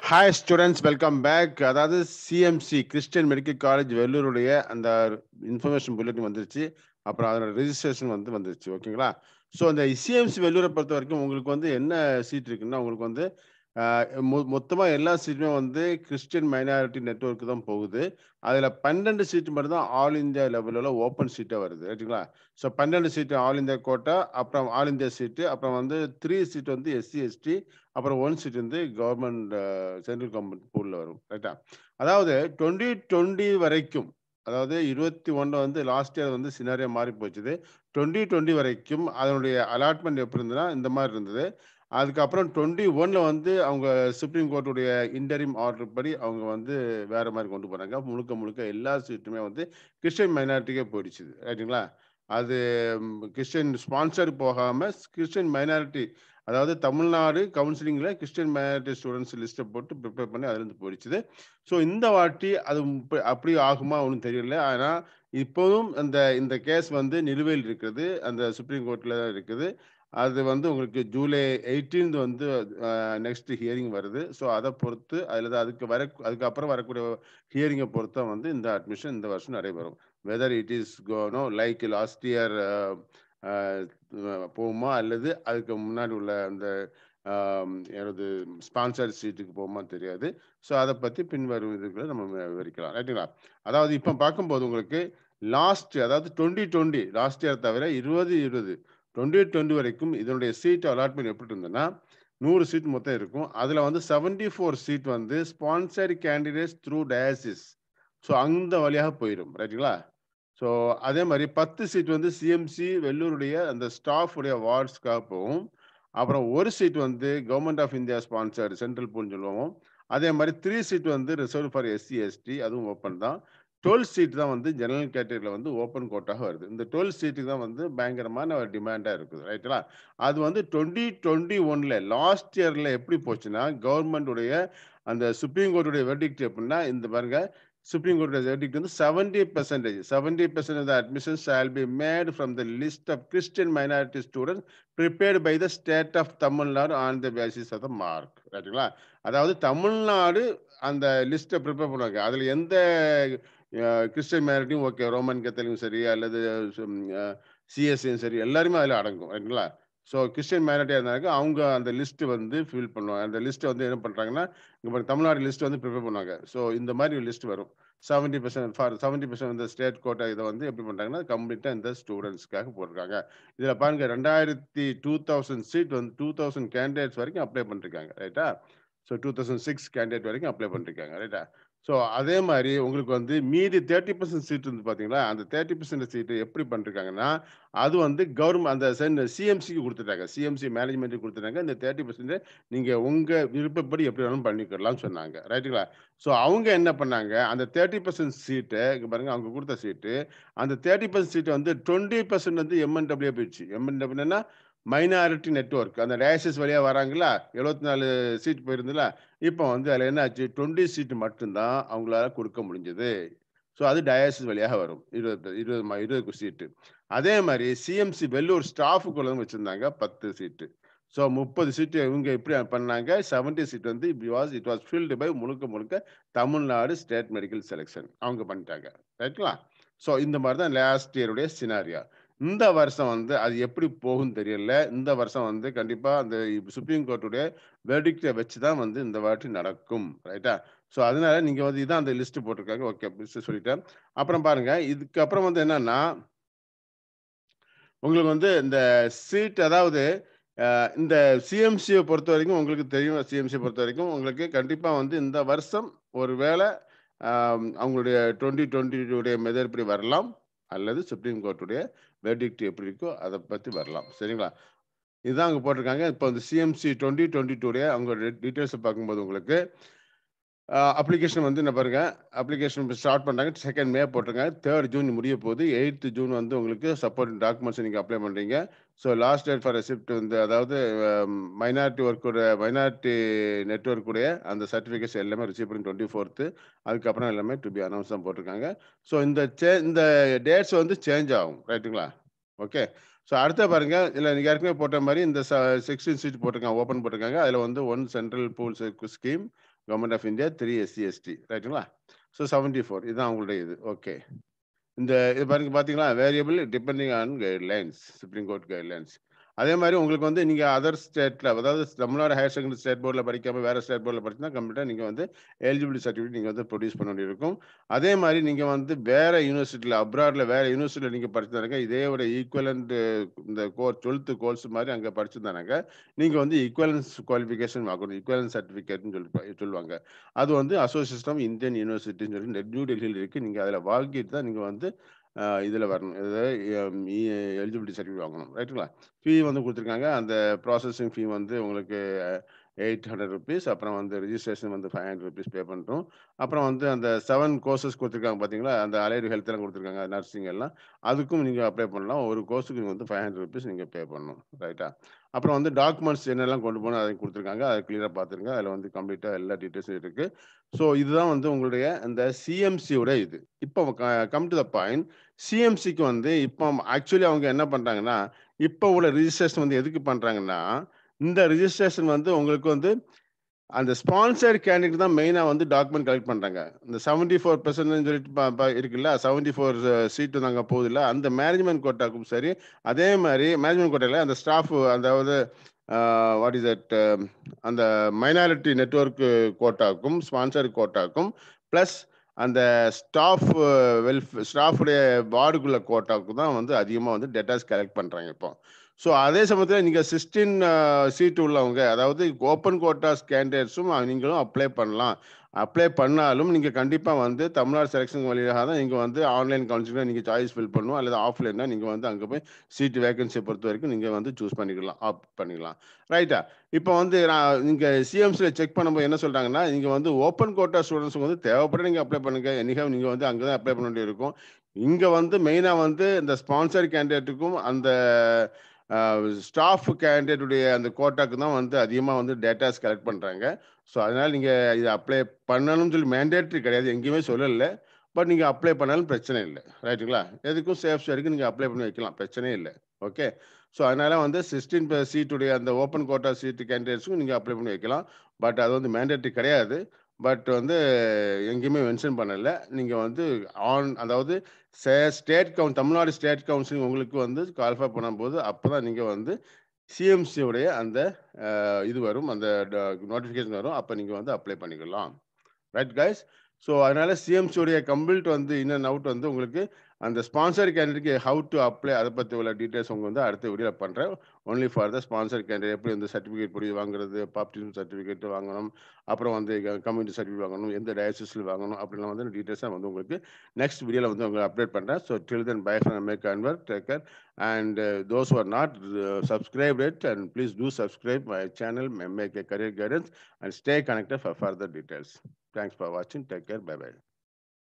Hi students welcome back அதாவது CMC Christian Medical College வெள்ளூருடைய அந்த இன்ஃபர்மேஷன் புல்லட்டின் வந்துருச்சு அப்புறம் அதோட ரெஜிஸ்ட்ரேஷன் வந்து வந்துருச்சு ஓகேங்களா ஸோ அந்த சிஎம்சி வெள்ளூரை பொறுத்த வரைக்கும் உங்களுக்கு வந்து என்ன சீட் இருக்குன்னா உங்களுக்கு வந்து மொத்தமாக எல்லா சீட்டுமே வந்து கிறிஸ்டியன் மைனாரிட்டி நெட்ஒர்க் தான் போகுது அதில் பன்னெண்டு சீட்டு மட்டும் தான் ஆல் இந்தியா லெவலில் ஓப்பன் சீட்டாக வருது ரைட்டுங்களா ஸோ பன்னெண்டு சீட்டு ஆல் இந்தியா கோட்டா அப்புறம் ஆல் இந்தியா சீட்டு அப்புறம் வந்து த்ரீ சீட் வந்து எஸ்சி எஸ்டி அப்புறம் ஒன் சீட் வந்து கவர்மெண்ட் சென்ட்ரல் கவர்மெண்ட் பூலில் வரும் ரைட்டா அதாவது டுவெண்ட்டி டுவெண்ட்டி வரைக்கும் அதாவது இருபத்தி ஒன்று வந்து லாஸ்ட் இயர் வந்து சினாரியா மாறி போச்சுது டுவெண்ட்டி டுவெண்ட்டி வரைக்கும் அதனுடைய அலாட்மெண்ட் எப்படி இருந்ததுன்னா இந்த மாதிரி இருந்தது அதுக்கப்புறம் டுவெண்ட்டி ஒன்ல வந்து அவங்க சுப்ரீம் கோர்ட்டுடைய இன்டரிம் ஆர்டர் படி அவங்க வந்து வேற மாதிரி கொண்டு போறாங்க முழுக்க முழுக்க எல்லா சீட்டுமே வந்து கிறிஸ்டியன் மைனாரிட்டிக்கே போயிடுச்சு ரைட்டுங்களா அது கிறிஸ்டியன் ஸ்பான்சர் போகாம கிறிஸ்டியன் மைனாரிட்டி அதாவது தமிழ்நாடு கவுன்சிலிங்கில் கிறிஸ்டியன் மைனாரிட்டி ஸ்டூடெண்ட்ஸ் லிஸ்ட்டை போட்டு ப்ரிப்பேர் பண்ணி அதுலேருந்து போயிடுச்சுது ஸோ இந்த வாட்டி அது அப்படி ஆகுமா ஒன்றும் தெரியல ஆனால் இப்போவும் அந்த இந்த கேஸ் வந்து நிலுவையில் இருக்குது அந்த சுப்ரீம் கோர்ட்டில் தான் இருக்குது அது வந்து உங்களுக்கு ஜூலை எயிட்டீன்த் வந்து நெக்ஸ்ட் ஹியரிங் வருது ஸோ அதை பொறுத்து அதில் தான் அதுக்கு வர அதுக்கப்புறம் வரக்கூடிய ஹியரிங்கை பொறுத்து வந்து இந்த அட்மிஷன் இந்த வருஷம் நடைபெறும் whether it is gonna like last year போகுமா அல்லது அதுக்கு முன்னாடி உள்ள அந்த எனது ஸ்பான்சர் சீட்டுக்கு போகுமா தெரியாது ஸோ அதை பற்றி பின்வரும் இதுகளை நம்ம விவரிக்கலாம் ரைட்டுங்களா அதாவது இப்போ பார்க்கும்போது உங்களுக்கு லாஸ்ட் அதாவது டுவெண்ட்டி டுவெண்ட்டி லாஸ்ட் இயர் தவிர இருபது இருபது டுவெண்ட்டி டுவெண்ட்டி வரைக்கும் இதனுடைய சீட் அலாட்மெண்ட் எப்படி இருந்ததுன்னா நூறு சீட் மொத்தம் இருக்கும் அதில் வந்து செவன்டி ஃபோர் சீட் வந்து sponsored candidates through diocese so அந்த வழியாக போயிடும் ரைட்டுங்களா ஸோ அதே மாதிரி பத்து சீட் வந்து சிஎம்சி வெள்ளூருடைய அந்த ஸ்டாஃப் உடைய வார்ட்ஸ்க்காக போகும் அப்புறம் ஒரு சீட் வந்து government of India sponsored central பூல்னு சொல்லுவோம் அதே மாதிரி த்ரீ சீட் வந்து ரிசர்வ் ஃபார் எஸ்சி எஸ்டி அதுவும் ஓப்பன் தான் டுவெல் சீட் தான் வந்து ஜெனரல் கேட்டகரியில் வந்து ஓப்பன் கோட்டாக வருது இந்த டுவெல் சீட்டுக்கு தான் வந்து பயங்கரமான ஒரு டிமாண்டாக இருக்குது ரைட்டுங்களா அது வந்து டுவெண்ட்டி டுவெண்ட்டி ஒன்ல லாஸ்ட் இயரில் எப்படி போச்சுன்னா கவர்மெண்டுடைய அந்த சுப்ரீம் கோர்ட்டுடைய வெர்டிக்ட் எப்படின்னா இந்த பாருங்க சுப்ரீம் கோர்ட் வெர்டிக்ட் வந்து seventy percentage seventy percent of the admission shall be made from the list of Christian minority student prepared by the state of Tamil Nadu on the basis of the mark ரைட்டுங்களா அதாவது தமிழ்நாடு அந்த லிஸ்ட்டை prepare பண்ணுவாங்க அதில் எந்த Christian மேரிட்டியும் okay Roman கத்தலையும் சரி அல்லது சிஎஸ்சியும் சரி எல்லாருமே அதில் அடங்கும் ரைட்டுங்களா ஸோ கிறிஸ்டியன் மேரிட்டியாக இருந்தாங்க அவங்க அந்த லிஸ்ட் வந்து ஃபில் பண்ணுவாங்க அந்த லிஸ்ட்டை வந்து என்ன பண்ணுறாங்கன்னா இங்கே தமிழ்நாடு லிஸ்ட் வந்து ப்ரிப்பேர் பண்ணுவாங்க ஸோ இந்த மாதிரி லிஸ்ட் வரும் seventy percent for seventy percent இந்த ஸ்டேட் கோட்டா இதை வந்து எப்படி பண்ணுறாங்கன்னா கம்ப்ளீட்டாக இந்த ஸ்டூடெண்ட்ஸ்க்காக போட்டிருக்காங்க இதில் பாருங்க ரெண்டாயிரத்தி டூ தௌசண்ட் சீட் வந்து டூ தௌசண்ட் கேண்டிடேட்ஸ் வரைக்கும் அப்ளை பண்ணிருக்காங்க ரைட்டா so two thousand six candidate வரைக்கும் அப்ளை பண்ணிருக்காங்க ரைட்டா ஸோ அதே மாதிரி உங்களுக்கு வந்து மீதி தேர்ட்டி பர்சன்ட் சீட் இருந்து பார்த்தீங்களா அந்த தேர்ட்டி பர்சன்ட் சீட்டு எப்படி பண்ணிருக்காங்கன்னா அது வந்து கவர்மெண்ட் அந்த சென் சிஎம்சிக்கு கொடுத்துட்டாங்க சிஎம்சி மேனேஜ்மெண்ட்டுக்கு கொடுத்துட்டாங்க இந்த தேர்ட்டி பர்சன்ட் நீங்கள் உங்கள் விருப்பப்படி எப்படி வேணாலும் பண்ணிக்கலாம்னு சொன்னாங்க ரைட்டுங்களா ஸோ அவங்க என்ன பண்ணாங்க அந்த தேர்ட்டி பர்சன்ட் சீட்டை இங்கே பாருங்க அவங்க கொடுத்த சீட்டு அந்த தேர்ட்டி பர்சன்ட் சீட்டு வந்து டுவெண்ட்டி பர்சன்ட் வந்து எம்என்டபிள்யூ போயிடுச்சு எம்என்டபிள்யூனா மைனாரிட்டி நெட்ஒர்க் அந்த டயாசிஸ் வழியாக வராங்களா எழுபத்தி நாலு சீட் போயிருந்துல இப்போ வந்து அதில் என்ன ஆச்சு டுவெண்ட்டி சீட்டு மட்டும்தான் அவங்களால கொடுக்க முடிஞ்சது ஸோ அது டயாசிஸ் வழியாக வரும் இருபது இருபது இருபது சீட்டு அதே மாதிரி சிஎம்சி வெள்ளூர் ஸ்டாஃபுக்குள்ள வச்சுருந்தாங்க பத்து சீட்டு ஸோ முப்பது சீட்டு இவங்க எப்படி பண்ணாங்க செவன்டி சீட் வந்து was it was filled by முழுக்க முழுக்க தமிழ்நாடு ஸ்டேட் மெடிக்கல் செலெக்ஷன் அவங்க பண்ணிட்டாங்க ரைட்டுங்களா ஸோ இந்த மாதிரி தான் லாஸ்ட் இயருடைய சினாரியா இந்த வருஷம் வந்து அது எப்படி போகும் தெரியல இந்த வருஷம் வந்து கண்டிப்பா அந்த சுப்ரீம் கோர்ட்டுடைய வெர்டிக்டை வச்சு தான் வந்து இந்த வாட்டி நடக்கும் ரைட்டா ஸோ அதனால நீங்க வந்து இதான் அந்த லிஸ்ட் போட்டிருக்காங்க ஓகே சொல்லிட்டேன் அப்புறம் பாருங்க இதுக்கப்புறம் வந்து என்னன்னா உங்களுக்கு வந்து இந்த சீட் அதாவது இந்த சிஎம்சியை பொறுத்த வரைக்கும் உங்களுக்கு தெரியும் சிஎம்சியை பொறுத்த வரைக்கும் உங்களுக்கு கண்டிப்பா வந்து இந்த வருஷம் ஒருவேளை அவங்களுடைய டுவெண்ட்டி டுவெண்ட்டியுடைய மெதர் இப்படி வரலாம் அல்லது சுப்ரீம் கோர்ட்டுடைய வெர்டிக்ட் எப்படி இருக்கோ அதை பற்றி வரலாம் சரிங்களா இதுதான் அங்கே போட்டிருக்காங்க இப்போ இந்த சிஎம்சி டுவெண்ட்டி டுவெண்ட்டி டூடைய அவங்க டீட்டெயில்ஸை பார்க்கும்போது உங்களுக்கு அப்ளிகேஷன் வந்து என்ன பாருங்க அப்ளிகேஷன் ஸ்டார்ட் பண்ணுறாங்க செகண்ட் மே போட்டிருக்காங்க தேர்ட் ஜூன் முடிய போகுது எயித்து ஜூன் வந்து உங்களுக்கு சப்போர்ட் டாக்குமெண்ட்ஸ் நீங்கள் அப்ளை பண்ணுறீங்க so last date for receipt வந்து அதாவது மைனாரிட்டி ஒர்க்கோட மைனாரிட்டி நெட்ஒர்க்குடைய அந்த சர்டிஃபிகேட்ஸ் எல்லாமே ரிசீவ் பண்ணி டுவெண்ட்டி ஃபோர்த்து அதுக்கப்புறம் எல்லாமே டு பி அனௌன்ஸ் தான் போட்டிருக்காங்க ஸோ இந்த சே இந்த டேட்ஸ் வந்து சேஞ்ச் ஆகும் ரைட்டுங்களா ஓகே ஸோ அடுத்த பாருங்க இல்லை நீங்கள் ஏற்கனவே போட்ட மாதிரி இந்த சிக்ஸ்டீன் சீட் போட்டிருக்காங்க ஓப்பன் போட்டிருக்காங்க அதில் வந்து one central pools scheme government of India three SC ST ரைட்டுங்களா ஸோ செவன்ட்டி ஃபோர் இதுதான் உங்களுடைய இது ஓகே இந்த இது பாருங்க பார்த்தீங்களா variable depending on guidelines Supreme Court guidelines அதே மாதிரி உங்களுக்கு வந்து நீங்கள் அதர் ஸ்டேட்டில் அதாவது தமிழ்நாடு ஹையர் செகண்டரி ஸ்டேட் போர்டில் படிக்காமல் வேறு ஸ்டேட் போர்டில் படிச்சுன்னா கம்ப்ளீட்டாக நீங்கள் வந்து எலிஜிபிலிட்டி சர்டிஃபிகேட் நீங்கள் வந்து ப்ரொடியூஸ் பண்ண வேண்டியிருக்கும் அதே மாதிரி நீங்கள் வந்து வேறு யூனிவர்சிட்டியில் அப்ராடில் வேறு யூனிவர்சிட்டியில் நீங்கள் படிச்சிருந்தாங்க இதே ஒரு ஈக்குவலண்ட் இந்த கோர்ஸ் டுவெல்த்து கோர்ஸ் மாதிரி அங்கே படிச்சிருந்தாங்க நீங்கள் வந்து ஈக்குவலன்ஸ் குவாலிஃபிகேஷன் வாங்கணும் ஈக்குவலன்ஸ் சர்டிஃபிகேட்னு சொல்லி சொல்லுவாங்க அது வந்து அசோசியேஷன் ஆஃப் இந்தியன் யூனிவர்சிட்டின்னு சொல்லி நியூ டெல்லியில் இருக்குது நீங்கள் அதில் வாங்கிட்டு தான் நீங்கள் வந்து இதில் வரணும் எலிஜிபிலிட்டி சர்டிஃபிகேட் வாங்கணும் ரைட்டுங்களா ஃபீ வந்து கொடுத்துருக்காங்க அந்த ப்ராசஸிங் ஃபீ வந்து உங்களுக்கு எயிட் ஹண்ட்ரட் ருபீஸ் அப்புறம் வந்து ரிஜிஸ்ட்ரேஷன் வந்து ஃபைவ் ஹண்ட்ரட் ருபீஸ் பே பண்ணுறோம் அப்புறம் வந்து அந்த செவன் கோர்சஸ் கொடுத்துருக்காங்க பார்த்தீங்களா அந்த அலைடு ஹெல்த் எல்லாம் கொடுத்துருக்காங்க நர்சிங் எல்லாம் அதுக்கும் நீங்கள் அப்ளை பண்ணலாம் ஒரு கோர்ஸுக்கு நீங்கள் வந்து ஃபைவ் ஹண்ட்ரட் ருபீஸ் நீங்கள் பே பண்ணணும் ரைட்டா அப்புறம் வந்து டாக்குமெண்ட்ஸ் என்னெல்லாம் கொண்டு போகணும் அதை கொடுத்துருக்காங்க அதை கிளியராக பார்த்துருங்க அதில் வந்து கம்ப்ளீட்டாக எல்லா டீட்டெயில்ஸும் இருக்குது ஸோ இதுதான் வந்து உங்களுடைய இந்த சிஎம்சியோட இது இப்போ கம் டு த பாயிண்ட் சிஎம்சிக்கு வந்து இப்போ ஆக்சுவலி அவங்க என்ன பண்ணுறாங்கன்னா இப்போ உள்ள ரிஜிஸ்ட்ரேஷன் வந்து எதுக்கு பண்ணுறாங்கன்னா இந்த ரிஜிஸ்ட்ரேஷன் வந்து உங்களுக்கு வந்து அந்த ஸ்பான்சர் கேண்டிடேட் தான் மெயினாக வந்து டாக்குமெண்ட் கலெக்ட் பண்ணுறாங்க இந்த செவன்டி ஃபோர் பர்சன்ட் சொல்லிட்டு இருக்குல்ல செவன்டி ஃபோர் சீட்டு நாங்கள் போகுதில்ல அந்த மேனேஜ்மெண்ட் கோட்டாக்கும் சரி அதே மாதிரி மேனேஜ்மெண்ட் கோட்டாவில் அந்த ஸ்டாஃப் அதாவது வாட் இஸ் தட் அந்த மைனாரிட்டி நெட்ஒர்க் கோட்டாக்கும் ஸ்பான்சர் கோட்டாக்கும் ப்ளஸ் அந்த ஸ்டாஃப் வெல்ஃப் ஸ்டாஃபுடைய வார்டுக்குள்ள கோட்டாவுக்கு தான் வந்து அதிகமாக வந்து டேட்டாஸ் கலெக்ட் பண்ணுறாங்க இப்போ ஸோ அதே சமயத்தில் நீங்கள் சிக்ஸ்டீன் சீட்டு உள்ளவங்க அதாவது ஓப்பன் கோட்டாஸ் கேண்டிடேட்ஸும் நீங்களும் அப்ளை பண்ணலாம் அப்ளை பண்ணாலும் நீங்கள் கண்டிப்பாக வந்து தமிழ்நாடு செலெக்ஷன் வழியாக தான் நீங்கள் வந்து ஆன்லைன் கவுன்சிலிங் நீங்கள் சாய்ஸ் ஃபில் பண்ணணும் அல்லது ஆஃப்லைன்னா நீங்கள் வந்து அங்கே போய் சீட்டு வேகன்சியை பொறுத்த வரைக்கும் நீங்கள் வந்து சூஸ் பண்ணிக்கலாம் ஆப் பண்ணிக்கலாம் ரைட்டா இப்போ வந்து நான் நீங்கள் சிஎம்சியில் செக் பண்ணும்போது என்ன சொல்கிறாங்கன்னா நீங்கள் வந்து ஓப்பன் கோட்டா ஸ்டூடெண்ட்ஸ் வந்து தேவைப்பட நீங்கள் அப்ளை பண்ணுங்க என்னைக்காக நீங்கள் வந்து அங்கே தான் அப்ளை பண்ண வேண்டியிருக்கும் இங்கே வந்து மெயினாக வந்து இந்த ஸ்பான்சர் கேண்டிடேட்டுக்கும் அந்த ஸ்டாஃப் கேண்டிடேட்டுடைய அந்த கோட்டாக்கு தான் வந்து அதிகமாக வந்து டேட்டாஸ் கலெக்ட் பண்ணுறாங்க ஸோ அதனால் நீங்கள் இதை அப்ளை பண்ணணும்னு சொல்லி மேண்டேட்ரி கிடையாது எங்கேயுமே சொல்லலை பட் நீங்கள் அப்ளை பண்ணாலும் பிரச்சனை இல்லை ரைட்டுங்களா எதுக்கும் சேஃப் சைடுக்கு நீங்கள் அப்ளை பண்ணி வைக்கலாம் பிரச்சனையே இல்லை ஓகே ஸோ அதனால் வந்து சிக்ஸ்டீன் சீட்டுடைய அந்த ஓப்பன் கோட்டா சீட்டு கேண்டிடேட்ஸுக்கும் நீங்கள் அப்ளை பண்ணி வைக்கலாம் பட் அது வந்து மேண்டேட்ரி கிடையாது பட் வந்து எங்கேயுமே மென்ஷன் பண்ணலை நீங்கள் வந்து ஆன் அதாவது ஸ்டேட் கவுன் தமிழ்நாடு ஸ்டேட் கவுன்சிலிங் உங்களுக்கு வந்து குவாலிஃபை பண்ணும்போது அப்போ தான் நீங்கள் வந்து சிஎம்சியோடைய அந்த இது வரும் அந்த நோட்டிஃபிகேஷன் வரும் அப்போ நீங்கள் வந்து அப்ளை பண்ணிக்கலாம் ரைட் கைஸ் ஸோ அதனால சிஎம்சியோடைய கம்ப்ளீட் வந்து இன் அண்ட் அவுட் வந்து உங்களுக்கு அந்த ஸ்பான்சர் கேண்டிடேட்க்கு ஹவு டு அப்ளை அதை பற்றி உள்ள டீட்டெயில்ஸ் உங்க வந்து அடுத்த வீடியோவில் பண்ணுறேன் only for the sponsor candidate எப்படி வந்து சர்டிஃபிகேட் படி வாங்குறது பாப்டிசம் சர்டிஃபிகேட் வாங்கணும் அப்புறம் வந்து கம்யூனிட்டி சர்டிஃபிகேட் வாங்கணும் எந்த டயசிஸில் வாங்கணும் அப்படிலாம் வந்து டீட்டெயில்ஸாக வந்து உங்களுக்கு நெக்ஸ்ட் வீடியோவில் வந்து உங்களுக்கு அப்டேட் பண்ணுறேன் so till then bye from make அன்வர் டேக்கர் and those are not subscribe it and please do subscribe my channel make a career guidance and stay connected for further details. Thanks for watching. Take care. Bye bye.